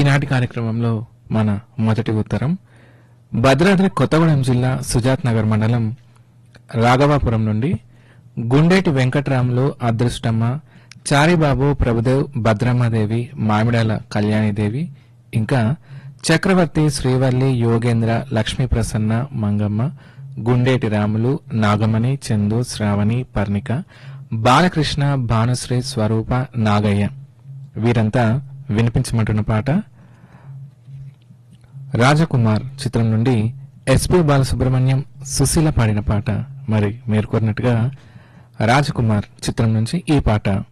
ఈనాటి కార్యక్రమంలో మన మొదటి ఉత్తరం భద్రాద్రి కొత్తగూడెం జిల్లా సుజాత్ నగర్ మండలం రాఘవాపురం నుండి గుండేటి వెంకట్రాములు అదృష్టమ్మ చారిబాబు ప్రభుదేవ్ భద్రమ్మదేవి మామిడాల కళ్యాణిదేవి ఇంకా చక్రవర్తి శ్రీవల్లి యోగేంద్ర లక్ష్మీ ప్రసన్న మంగమ్మ గుండేటి రాములు నాగమణి చందు శ్రావణి పర్ణిక బాలకృష్ణ భానుశ్రీ స్వరూప నాగయ్య వీరంతా వినిపించమంటున్న పాట రాజకుమార్ చిత్రం నుండి ఎస్పి బాలసుబ్రహ్మణ్యం సుశీల పాడిన పాట మరి మీరు కోరినట్టుగా రాజకుమార్ చిత్రం నుంచి ఈ పాట